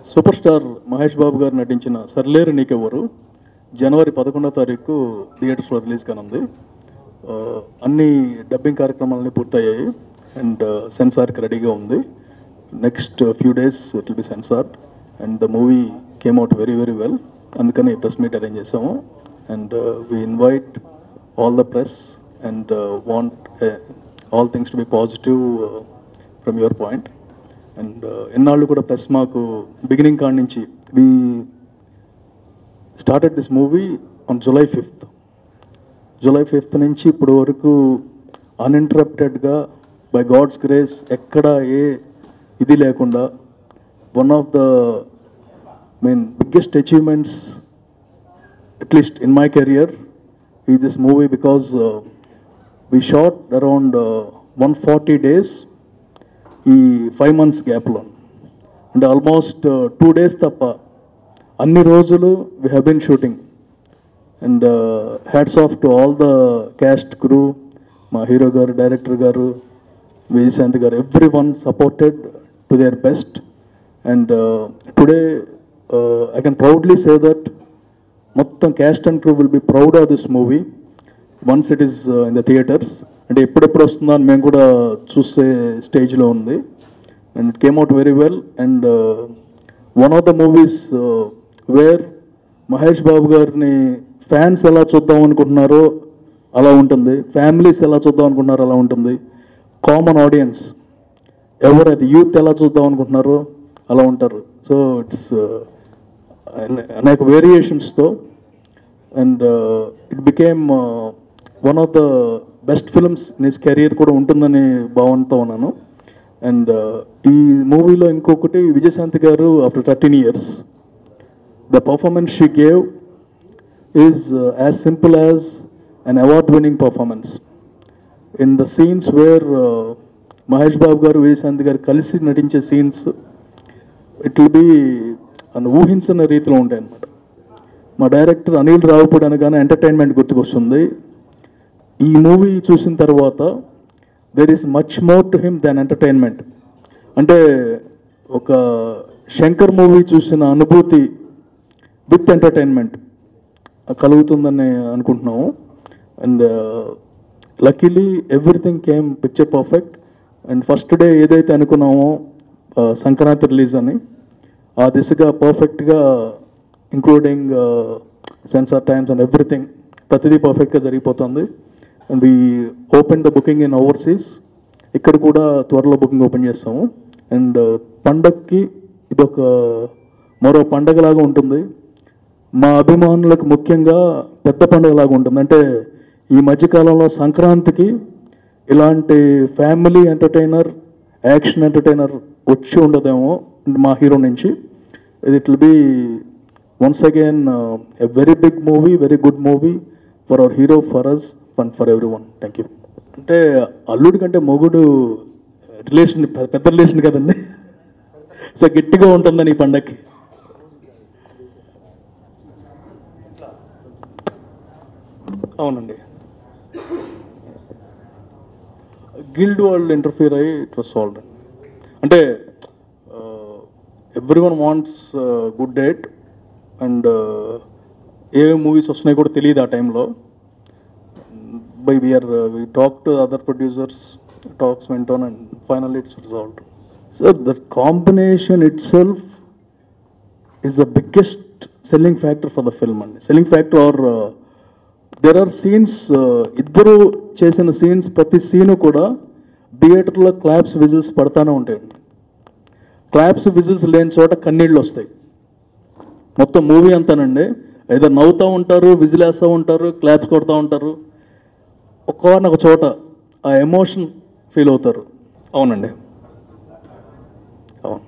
Super star Mahesh Babu గారు నటించిన సర్లేరు నీకెవరు జనవరి పదకొండో తారీఖు థియేటర్స్లో రిలీజ్ కానుంది ఆ, అన్ని డబ్బింగ్ కార్యక్రమాలన్నీ పూర్తయ్యాయి అండ్ సెన్సార్కి రెడీగా ఉంది next few days it will be censored and the movie came out very very well అందుకని ప్రెస్ మీట్ అరేంజ్ చేసాము and we invite all the press and want all things to be positive from your point and ఎన్నాళ్ళు కూడా plus మాకు beginning కాడి నుంచి we started this movie on July fifth July fifth నుంచి ఇప్పుడు వరకు అన్ఇంటరప్టెడ్గా by God's grace ఎక్కడ ఏ ఇది లేకుండా one of the main biggest achievements at least in my career ఈ this movie because we shot around one forty days ఈ five months గ్యాప్లో అంటే ఆల్మోస్ట్ టూ డేస్ తప్ప అన్ని రోజులు we have been shooting and hats off to all the cast crew మా hero గారు director గారు Vijayashanti garu everyone supported to their best and today I can proudly say that మొత్తం cast and crew will be proud of this movie once it is in the theatres అంటే ఎప్పుడెప్పుడు వస్తుందో అని మేము కూడా చూసే స్టేజ్లో ఉంది and it came out very well and one of the movies where Mahesh Babu గారిని ఫ్యాన్స్ ఎలా చూద్దాం అనుకుంటున్నారో అలా ఉంటుంది ఫ్యామిలీస్ ఎలా చూద్దాం అనుకుంటున్నారో అలా ఉంటుంది కామన్ ఆడియన్స్ ఎవరైతే యూత్ ఎలా చూద్దాం అనుకుంటున్నారో అలా ఉంటారు సో ఇట్స్ అనేక వేరియేషన్స్తో and it became one of the best films in his career కూడా ఉంటుందని భావనతో ఉన్నాను అండ్ ఈ మూవీలో ఇంకొకటి Vijayashanti garu after thirteen years the performance she gave is as simple as an award winning performance in the scenes where Mahesh Babu garu Vijayashanti గారు కలిసి నటించే సీన్స్ ఇట్ విల్ బి అని ఊహించిన రీతిలో ఉంటాయి అన్నమాట మా డైరెక్టర్ అనిల్ రావుపూడి అనగానే ఎంటర్టైన్మెంట్ గుర్తుకొస్తుంది ఈ మూవీ చూసిన తర్వాత there is much more to him than entertainment అంటే ఒక శంకర్ మూవీ చూసిన అనుభూతి విత్ ఎంటర్టైన్మెంట్ కలుగుతుందని అనుకుంటున్నాము and luckily everything came picture perfect and first day ఏదైతే అనుకున్నామో uh, సంక్రాంతి రిలీజ్ అని ఆ దిశగా పర్ఫెక్ట్గా including censor times and everything ప్రతిదీ పర్ఫెక్ట్గా జరిగిపోతుంది and we open the booking in overseas ఇక్కడ కూడా త్వరలో బుకింగ్ ఓపెన్ చేస్తాము అండ్ పండక్కి ఇదొక మరో పండగలాగా ఉంటుంది మా అభిమానులకు ముఖ్యంగా పెద్ద పండుగలాగా ఉంటుంది అంటే ఈ మధ్యకాలంలో సంక్రాంతికి ఇలాంటి ఫ్యామిలీ ఎంటర్టైనర్ యాక్షన్ ఎంటర్టైనర్ వచ్చి ఉండదేమో మా హీరో నుంచి it will be once again a very big movie very good movie for our hero for us and for everyone thank you అంటే అల్లుడి కంటే మొగుడు రిలేషన్ పెద్ద రిలేషన్ కదండి సో గట్టిగా ఉంటుందని ఈ పండగకి అవునండి గిల్డ్ వాళ్ళు ఇంటర్ఫియర్ అయ్యి ఇట్ వాస్ సాల్వ్డ్ అంటే everyone wants good date and ఏ మూవీస్ వస్తున్నాయి కూడా తెలియదు ఆ టైంలో by we're we talk to other producers talks went on and final it's resolved so the combination itself is the biggest selling factor for the film అండి selling factor are there are scenes ఇద్దరు చేసిన scenes ప్రతి scene కూడా థియేటర్లో claps whistles పడతానే ఉంటాయండి claps whistles లేని చోట కన్నీళ్ళు వస్తాయి మొత్తం మూవీ అంతానండి ఏదో నవ్వుతూ ఉంటారు విజిల్ వేస్తూ ఉంటారు క్లాప్స్ కొడుతూ ఉంటారు ఒక్కవారిని ఒక చోట ఆ ఎమోషన్ ఫీల్ అవుతారు అవునండి అవును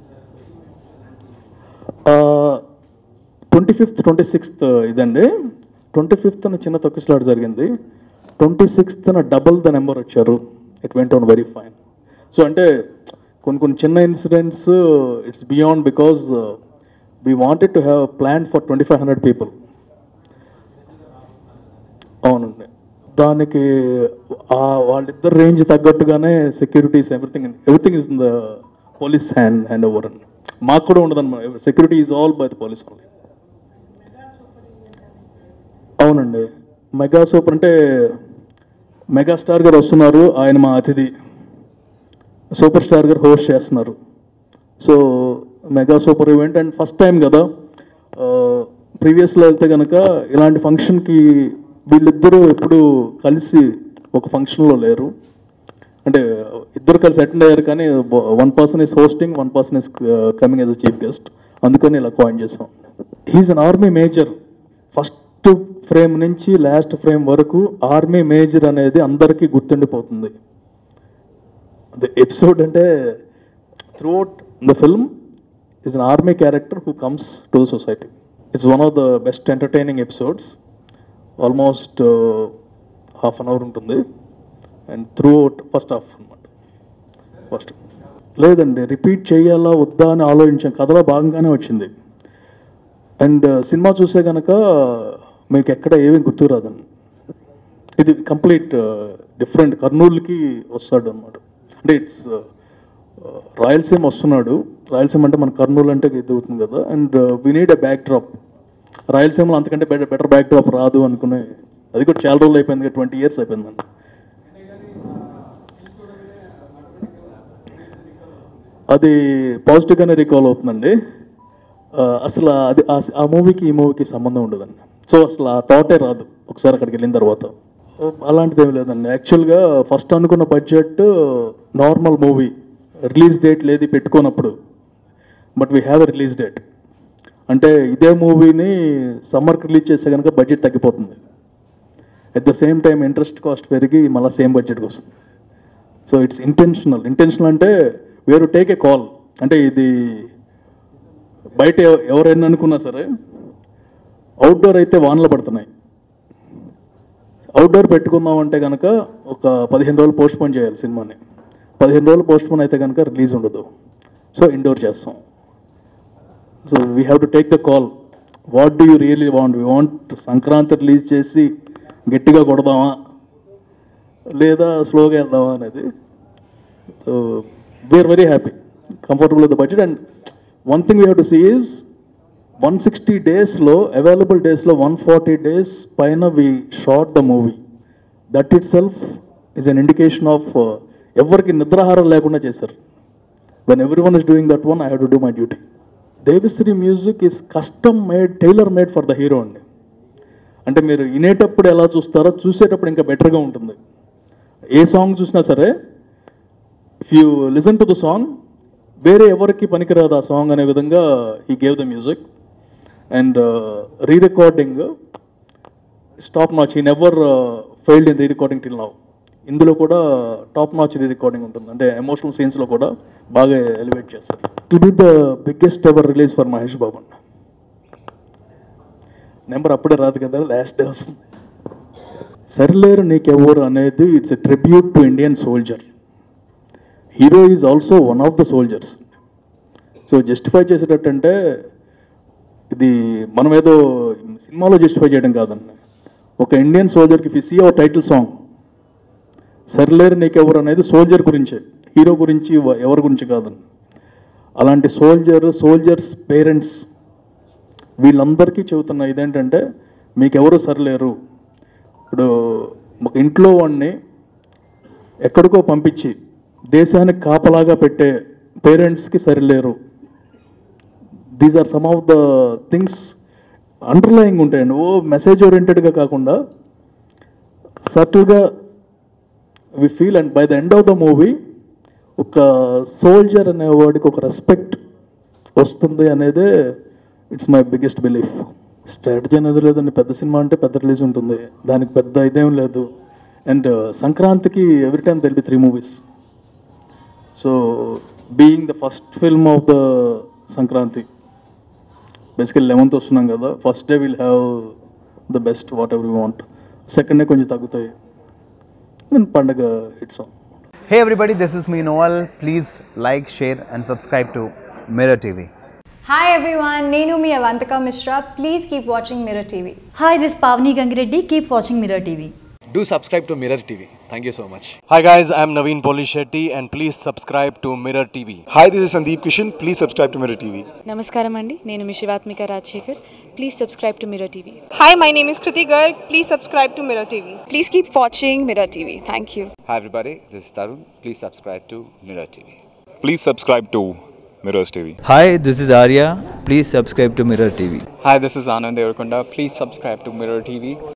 ట్వంటీ ఫిఫ్త్ ట్వంటీ సిక్స్త్ ఇదండి ట్వంటీ ఫిఫ్త్న చిన్న తొక్కిసలాట జరిగింది ట్వంటీ సిక్స్త్న డబుల్ ద నెంబర్ వచ్చారు it went on very fine so అంటే కొన్ని కొన్ని చిన్న incidents it's beyond because we wanted to have plan for twenty five hundred people అవునండి దానికి ఆ వాళ్ళిద్దరు రేంజ్ తగ్గట్టుగానే securities everything everything is in the police hand hand over అండి మాకు కూడా ఉండదన్నమాట security is all by the police only అవునండి మెగా సూపర్ అంటే మెగాస్టార్ గారు వస్తున్నారు ఆయన మా అతిథి సూపర్ స్టార్ గారు హోస్ట్ చేస్తున్నారు so mega super event and first time కదా ప్రీవియస్లో వెళ్తే కనుక ఇలాంటి ఫంక్షన్కి వీళ్ళిద్దరూ ఎప్పుడు కలిసి ఒక ఫంక్షన్లో లేరు అంటే ఇద్దరు కలిసి అటెండ్ అయ్యారు కానీ one person is hosting one person is coming as a chief guest అందుకని ఇలా కాయిన్ చేసాం he's an army major first frame నుంచి లాస్ట్ ఫ్రేమ్ వరకు ఆర్మీ మేజర్ అనేది అందరికీ గుర్తుండిపోతుంది ద ఎపిసోడ్ అంటే throughout the film is an army character who comes to the society it's one of the best entertaining episodes almost half an hour ఉంటుంది and throughout first half అనమాట first లేదండి repeat చేయాలా వద్దా అని ఆలోచించాం కథలో భాగంగానే వచ్చింది అండ్ సినిమా చూసే కనుక మీకు ఎక్కడ ఏమీ గుర్తురాదండి ఇది కంప్లీట్ డిఫరెంట్ కర్నూలుకి వస్తాడు అనమాట అంటే ఇట్స్ రాయలసీమ వస్తున్నాడు రాయలసీమ అంటే మన కర్నూలు అంటే ఇది అవుతుంది కదా and we need a backdrop రాయలసీమలో అంతకంటే బెటర్ బెటర్ బ్యాక్ డ్రాప్ రాదు అనుకునే అది కూడా చాలా రోజులు అయిపోయింది ట్వంటీ ఇయర్స్ అయిపోయిందండి అది పాజిటివ్గానే రికాల్ అవుతుందండి ఆ, అసలు అది ఆ- ఆ మూవీకి ఈ మూవీకి సంబంధం ఉండదండి సో అసలు ఆ థాటే రాదు ఒకసారి అక్కడికి వెళ్ళిన తర్వాత ఓ, అలాంటిది ఏమి లేదండి యాక్చువల్గా ఫస్ట్ అనుకున్న budget normal movie release date లేదు పెట్టుకోనప్పుడు but we have a release date అంటే ఇదే మూవీని సమ్మర్కి రిలీజ్ చేస్తే కనుక బడ్జెట్ తగ్గిపోతుంది at the same time interest cost పెరిగి మళ్ళీ సేమ్ బడ్జెట్కి వస్తుంది సో ఇట్స్ ఇంటెన్షనల్ ఇంటెన్షనల్ అంటే వేరు టేక్ ఏ కాల్ అంటే ఇది బయట ఎవ- ఎవరైనా అనుకున్నా సరే అవుట్డోర్ అయితే వానలు పడుతున్నాయి అవుట్డోర్ పెట్టుకుందాం అంటే కనుక ఒక పదిహేను రోజులు పోస్ట్ పోన్ చేయాలి సినిమాని పదిహేను రోజులు పోస్ట్ పోన్ అయితే కనుక రిలీజ్ ఉండదు సో ఇండోర్ చేస్తాం so we have to take the call what do you really want we want Sankranti release చేసి గట్టిగా కొడదామా లేదా స్లోగా వెళ్దామా అనేది so we're very happy comfortable with the budget and one thing we have to see is one sixty డేస్లో available డేస్లో one forty days పైన we shot the movie that itself is an indication of ఎవరికి నిద్రాహారం లేకుండా చేశారు when every one is doing that one I have to do my duty Devi Sri music is custom made tailor made for the hero అండి అంటే మీరు వినేటప్పుడు ఎలా చూస్తారో చూసేటప్పుడు ఇంకా బెటర్గా ఉంటుంది ఏ సాంగ్ చూసినా సరే if you listen to the song వేరే ఎవరికి పనికిరాదు ఆ సాంగ్ అనే విధంగా he gave the music and re recording top notch he never failed in re recording till now ఇందులో కూడా టాప్ నాచ్ రీ రికార్డింగ్ ఉంటుంది అంటే ఎమోషనల్ సీన్స్లో కూడా బాగా ఎలివేట్ చేస్తారు it is the biggest ever release for Mahesh Babu అండి నెంబర్ అప్పుడే రాదు కదా లాస్ట్ డే వస్తుంది సరిలేరు నీకెవ్వరు అనేది it's a tribute to Indian soldier hero is also one of the soldiers so justify చేసేటట్టు అంటే ఇది మనం ఏదో సినిమాలో జస్టిఫై చేయడం కాదండి ఒక ఇండియన్ సోల్జర్కి ఫిసి ఓ టైటిల్ సాంగ్ సరిలేరు నీకెవరు అనేది సోల్జర్ గురించే హీరో గురించి వ- ఎవరి గురించి కాదండి అలాంటి సోల్జర్ సోల్జర్స్ పేరెంట్స్ వీళ్ళందరికీ చెబుతున్న ఇదేంటంటే మీకెవరు సరిలేరు ఇప్పుడు ఒక ఇంట్లో వాడిని ఎక్కడికో పంపించి దేశానికి కాపలాగా పెట్టే పేరెంట్స్కి సరిలేరు these are some of the things underlying ఉంటాయండి ఓ మెసేజ్ ఓరియంటెడ్గా కాకుండా సటిల్గా we feel and by the end of the movie ఒక సోల్జర్ అనే వాడికి ఒక రెస్పెక్ట్ వస్తుంది అనేదే it's my biggest belief strategy అనేది లేదండి పెద్ద సినిమా అంటే పెద్ద రిలీజ్ ఉంటుంది దానికి పెద్ద ఇదేం లేదు అండ్ సంక్రాంతికి every time there'll be three movies so being the first film of the Sankranti basically eleventh వస్తున్నాం కదా first day will have the best whatever you want second day కొంచెం తగ్గుతాయి దెన్ పండగ hits on Hey everybody, this is me Noel. Please like, share, and subscribe to Mirror TV. Hi everyone, Nenu mi Avantika Mishra. Please keep watching Mirror TV. Hi, this is Pavni Gangireddy. Keep watching Mirror TV. do subscribe to Mirror TV. Thank you so much. Hi guys, I'm Naveen Polishetty and please subscribe to Mirror TV. Hi, this is Sandeep Kishan. Please subscribe to Mirror TV. నమస్కారం అండి నేను మీ Shivathmika Rajasekhar please subscribe to Mirror TV Hi, my name is Kriti Garg. Please subscribe to Mirror TV. Please keep watching Mirror TV thank you Hi everybody, this is Tarun. Please subscribe to Mirror TV. Please subscribe to Mirrors TV. Hi, this is Arya. Please subscribe to Mirror TV. Hi, this is Anand Devarkonda. Please subscribe to Mirror TV.